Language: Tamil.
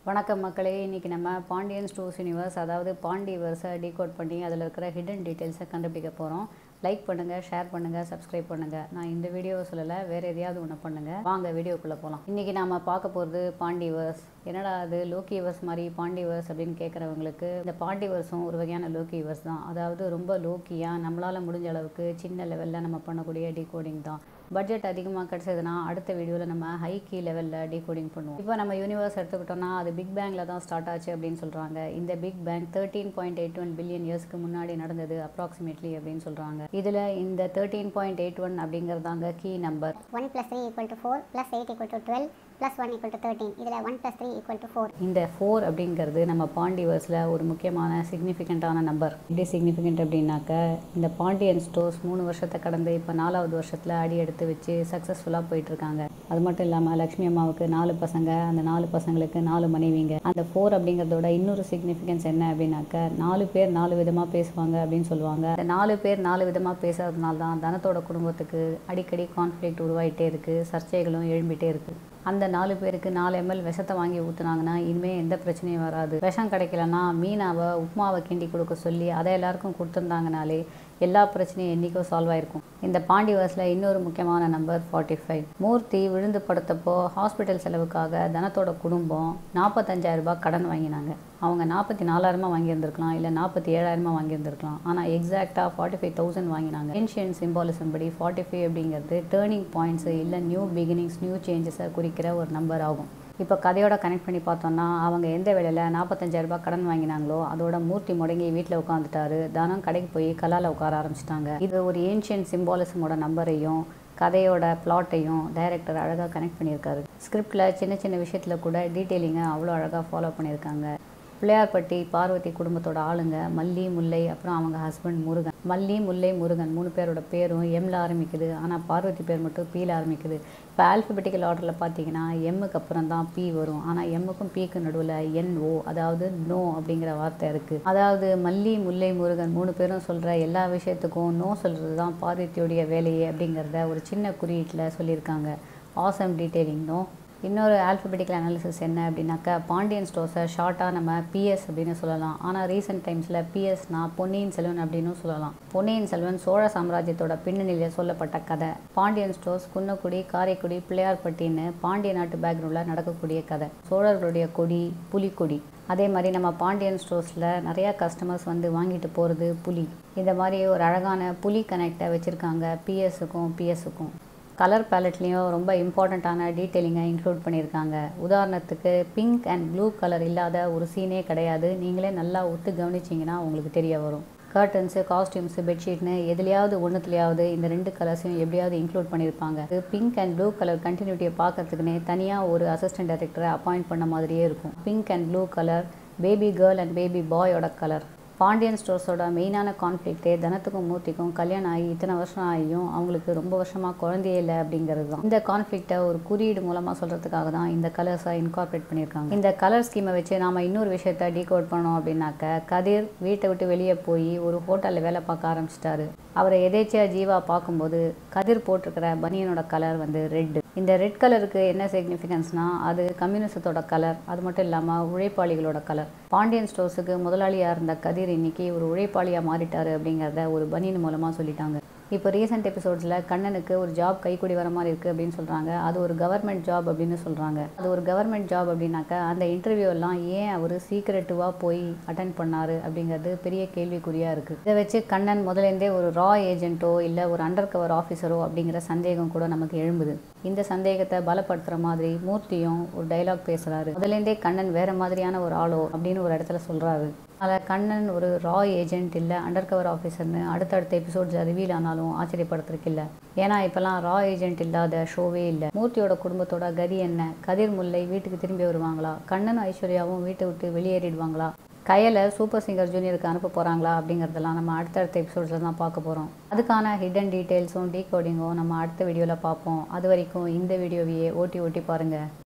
வணக்கம் மக்களே இன்றைக்கி நம்ம பாண்டியன் ஸ்டோர்ஸ் யூனிவர்ஸ் அதாவது பாண்டிவர்ஸை டீகோட் பண்ணி அதில் இருக்கிற ஹிடன் டீட்டெயில்ஸை கண்டுபிடிக்க போகிறோம் லைக் பண்ணுங்கள் ஷேர் பண்ணுங்கள் சப்ஸ்கிரைப் பண்ணுங்கள் நான் இந்த வீடியோவை சொல்லலை வேறு எதையாவது ஒன்று பண்ணுங்கள் வாங்க வீடியோக்குள்ளே போகலாம் இன்றைக்கி நாம் பார்க்க போகிறது பாண்டிவர்ஸ் என்னடா அது லோக்கிவர்ஸ் மாதிரி பாண்டிவர்ஸ் அப்படின்னு கேட்குறவங்களுக்கு இந்த பாண்டிவர்ஸும் ஒரு வகையான லோக்கிவர்ஸ் தான் அதாவது ரொம்ப லோக்கியாக நம்மளால் முடிஞ்ச அளவுக்கு சின்ன லெவலில் நம்ம பண்ணக்கூடிய டீகோடிங் தான் பட்ஜெட் அதிகமாக கிடச்சதுன்னா அடுத்த வீடியோவில் நம்ம ஹை கீ லெவலில் டீகோடிங் பண்ணுவோம் இப்போ நம்ம யூனிவர்ஸ் எடுத்துக்கிட்டோம்னா அது பிக் பேங்கில் தான் ஸ்டார்ட் ஆச்சு அப்படின்னு சொல்கிறாங்க இந்த big bang thirteen point eight one billion இயர்ஸ்க்கு முன்னாடி நடந்தது அப்ராக்சிமேட்லி அப்படின்னு சொல்கிறாங்க இதில் இந்த தேர்ட்டீன் பாயிண்ட் எயிட் ஒன் அப்படிங்கிறதாங்க key number 1 plus 3 equal to 4 plus 8 equal to 12 plus 1 equal to 13 இதில் 1 plus 3 equal to 4 இந்த ஃபோர் அப்படிங்கிறது நம்ம பாண்டிவர்ஸில் ஒரு முக்கியமான சிக்னிஃபிகண்ட்டான நம்பர் எப்படி சிக்னிஃபிகண்ட் அப்படின்னாக்க இந்த பாண்டியன் ஸ்டோர்ஸ் மூணு வருஷத்தை கடந்து இப்போ நாலாவது வருஷத்தில் அடி எடுத்து வச்சு சக்ஸஸ்ஃபுல்லாக போயிட்டுருக்காங்க அது மட்டும் இல்லாமல் லக்ஷ்மி அம்மாவுக்கு நாலு பசங்க அந்த நாலு பசங்களுக்கு நாலு மனைவிங்க அந்த ஃபோர் அப்படிங்கிறதோட இன்னொரு சிக்னிஃபிகன்ஸ் என்ன அப்படின்னாக்க நாலு பேர் நாலு விதமாக பேசுவாங்க அப்படின்னு சொல்லுவாங்க அந்த நாலு பேர் நாலு விதமாக பேசுறதுனால தான் தனத்தோட குடும்பத்துக்கு அடிக்கடி கான்ஃப்ளிக்ட் உருவாயிட்டே இருக்குது சர்ச்சைகளும் எழும்பிட்டே இருக்குது அந்த நாலு பேருக்கு நாலு எம்எல் விஷத்தை வாங்கி ஊற்றுனாங்கன்னா இனிமேல் எந்த பிரச்சனையும் வராது விஷம் கிடைக்கலன்னா மீனாவை உப்புமாவை கிண்டி கொடுக்க சொல்லி அதை எல்லாருக்கும் கொடுத்துருந்தாங்கனாலே எல்லா பிரச்சனையும் என்றைக்கோ சால்வ் ஆயிருக்கும் இந்த பாண்டிவர்ஸில் இன்னொரு முக்கியமான நம்பர் ஃபார்ட்டி ஃபைவ் மூர்த்தி விழுந்து படுத்தப்போ ஹாஸ்பிட்டல் செலவுக்காக தனத்தோட குடும்பம் நாற்பத்தஞ்சாயிரம் ரூபாய் கடன் வாங்கினாங்க அவங்க நாற்பத்தி நாலாயிரமா வாங்கியிருந்திருக்கலாம் இல்லை நாற்பத்தி ஏழாயிரமா வாங்கியிருந்திருக்கலாம் ஆனால் எக்ஸாக்டாக ஃபார்ட்டி ஃபைவ் தௌசண்ட் வாங்கினாங்க ஏன்ஷியன் சிம்பாலிசம் படி ஃபார்ட்டி ஃபைவ் அப்படிங்கிறது டேர்னிங் பாயிண்ட்ஸு இல்லை நியூ பிகினிங்ஸ் நியூ சேஞ்சஸை குறிக்கிற ஒரு நம்பர் ஆகும் இப்போ கதையோட கனெக்ட் பண்ணி பார்த்தோம்னா அவங்க எந்த வேலையில் நாற்பத்தஞ்சாயிரம் ரூபாய் கடன் வாங்கினாங்களோ அதோட மூர்த்தி முடங்கி வீட்டில் உட்காந்துட்டாரு தானம் கடைக்கு போய் கலால உட்கார ஆரம்பிச்சிட்டாங்க இது ஒரு ஏன்ஷியன் சிம்பாலிசமோட நம்பரையும் கதையோட பிளாட்டையும் டைரக்டர் அழகாக கனெக்ட் பண்ணியிருக்காரு ஸ்கிரிப்டில் சின்ன சின்ன விஷயத்தில் கூட டீட்டெயிலிங்கை அவ்வளோ அழகாக ஃபாலோ பண்ணியிருக்காங்க பிள்ளையார்பட்டி பார்வதி குடும்பத்தோட ஆளுங்க மல்லி முல்லை அப்புறம் அவங்க ஹஸ்பண்ட் முருகன் மல்லி முல்லை முருகன் மூணு பேரோட பேரும் எம்ல ஆரம்பிக்குது ஆனால் பார்வதி பேர் மட்டும் பீல ஆரம்பிக்குது இப்போ ஆல்ஃபபெட்டிக்கல் ஆர்டரில் பார்த்தீங்கன்னா எம்முக்கு அப்புறம் தான் பி வரும் ஆனால் எம்முக்கும் பிக்கு நடுவில் என்ஓ அதாவது நோ அப்படிங்கிற வார்த்தை இருக்குது அதாவது மல்லி முல்லை முருகன் மூணு பேரும் சொல்கிற எல்லா விஷயத்துக்கும் நோ சொல்கிறது தான் பார்வதியோடைய வேலையே அப்படிங்கிறத ஒரு சின்ன குறியீட்டில் சொல்லியிருக்காங்க ஆசம் டீட்டெயிலிங் நோ இன்னொரு ஆல்ஃபபெட்டிக்கல் அனாலிசிஸ் என்ன அப்படின்னாக்கா பாண்டியன் ஸ்டோர்ஸை ஷார்ட்டாக நம்ம பிஎஸ் அப்படின்னு சொல்லலாம் ஆனால் ரீசெண்ட் டைம்ஸில் பிஎஸ்னா பொன்னியின் செல்வன் அப்படின்னு சொல்லலாம் பொன்னியின் செல்வன் சோழ சாம்ராஜ்யத்தோட பின்னணியில் சொல்லப்பட்ட கதை பாண்டியன் ஸ்டோர்ஸ் குன்னக்குடி காரைக்குடி பிள்ளையார்பட்டின்னு பாண்டிய நாட்டு பேக்ரவுண்டில் நடக்கக்கூடிய கதை சோழர்களுடைய கொடி புலிக்கொடி அதே மாதிரி நம்ம பாண்டியன் ஸ்டோர்ஸில் நிறையா கஸ்டமர்ஸ் வந்து வாங்கிட்டு போகிறது புலி இந்த மாதிரி ஒரு அழகான புலி கனெக்டை வச்சுருக்காங்க பிஎஸ்ஸுக்கும் பிஎஸ்ஸுக்கும் கலர் பேலட்லேயும் ரொம்ப இம்பார்ட்டண்ட்டான டீட்டெயிலிங்கை இன்க்ளூட் பண்ணியிருக்காங்க உதாரணத்துக்கு பிங்க் அண்ட் ப்ளூ கலர் இல்லாத ஒரு சீனே கிடையாது நீங்களே நல்லா ஒத்து கவனிச்சிங்கன்னா உங்களுக்கு தெரிய வரும் கர்டன்ஸு காஸ்டியூம்ஸு பெட்ஷீட்னு எதுலையாவது ஒன்றுத்துலையாவது இந்த ரெண்டு கலர்ஸையும் எப்படியாவது இன்க்ளூட் பண்ணியிருப்பாங்க இது பிங்க் அண்ட் ப்ளூ கலர் கண்டினியூட்டியை பார்க்கறதுக்குனே தனியாக ஒரு அசிஸ்டன்ட் டைரக்டரை அப்பாயிண்ட் பண்ண மாதிரியே இருக்கும் pink and blue colour baby girl and baby பாயோட கலர் பாண்டியன் ஸ்டோர்ஸோட மெயினான கான்ஃப்ளிக்டே தனத்துக்கும் மூர்த்திக்கும் கல்யாணம் ஆகி இத்தனை வருஷம் ஆகியும் அவங்களுக்கு ரொம்ப வருஷமாக குழந்தையே இல்லை அப்படிங்கிறது தான் இந்த கான்ஃப்ளிக்டை ஒரு குறியீடு மூலமாக சொல்கிறதுக்காக தான் இந்த கலர்ஸை இன்கார்பரேட் பண்ணியிருக்காங்க இந்த கலர் ஸ்கீமை வச்சு நாம் இன்னொரு விஷயத்த டீகோட் பண்ணோம் அப்படின்னாக்க கதிர் வீட்டை விட்டு வெளியே போய் ஒரு ஹோட்டலில் வேலை பார்க்க ஆரம்பிச்சிட்டாரு அவரை எதேச்சியாக ஜீவா பார்க்கும்போது கதிர் போட்டிருக்கிற பனியனோட கலர் வந்து ரெட் இந்த ரெட் கலருக்கு என்ன சிக்னிஃபிகன்ஸ்னா அது கம்யூனிசத்தோட கலர் அது மட்டும் இல்லாமல் உழைப்பாளிகளோட கலர் பாண்டியன் ஸ்டோர்ஸுக்கு முதலாளியாக இருந்த கதிர் இன்னைக்கு ஒரு உழைப்பாளியாக மாறிட்டாரு அப்படிங்கிறத ஒரு பனியன் மூலமாக சொல்லிட்டாங்க இப்போ ரீசெண்ட் எபிசோட்ஸில் கண்ணனுக்கு ஒரு ஜாப் கைக்கூடி வர மாதிரி இருக்குது அப்படின்னு சொல்கிறாங்க அது ஒரு கவர்மெண்ட் ஜாப் அப்படின்னு சொல்கிறாங்க அது ஒரு கவர்மெண்ட் ஜாப் அப்படின்னாக்கா அந்த இன்டர்வியூலாம் ஏன் அவர் சீக்ரெட்டிவாக போய் அட்டன் பண்ணாரு அப்படிங்கிறது பெரிய கேள்விக்குறியாக இருக்குது இதை வச்சு கண்ணன் முதலேருந்தே ஒரு ரா ஏஜென்ட்டோ இல்லை ஒரு அண்டர் கவர் ஆஃபீஸரோ அப்படிங்கிற சந்தேகம் கூட நமக்கு எழும்புது இந்த சந்தேகத்தை பலப்படுத்துகிற மாதிரி மூர்த்தியும் ஒரு டைலாக் பேசுகிறாரு முதலேருந்தே கண்ணன் வேற மாதிரியான ஒரு ஆளோ அப்படின்னு ஒரு இடத்துல சொல்கிறாரு அதில் கண்ணன் ஒரு ரா ஏஜென்ட் இல்லை அண்டர் கவர் ஆஃபீஸர்னு அடுத்தடுத்த எபிசோட்ஸ் ரிவீல் ஆனாலும் ஆச்சரியப்படுறதுக்கு இல்லை ஏன்னா இப்போலாம் ரா ஏஜென்ட் இல்லாத ஷோவே இல்லை மூர்த்தியோட குடும்பத்தோட கதி என்ன கதிர் முல்லை வீட்டுக்கு திரும்பி வருவாங்களா கண்ணன் ஐஸ்வர்யாவும் வீட்டை விட்டு வெளியேறிடுவாங்களா கையில் சூப்பர் சிங்கர் ஜூனியருக்கு அனுப்ப போகிறாங்களா அப்படிங்கிறதெல்லாம் நம்ம அடுத்தடுத்த எபிசோட்ஸில் தான் பார்க்க போகிறோம் அதுக்கான ஹிடன் டீட்டெயில்ஸும் டீகோடிங்கும் நம்ம அடுத்த வீடியோவில் பார்ப்போம் அது வரைக்கும் இந்த வீடியோவையே ஓட்டி ஓட்டி பாருங்கள்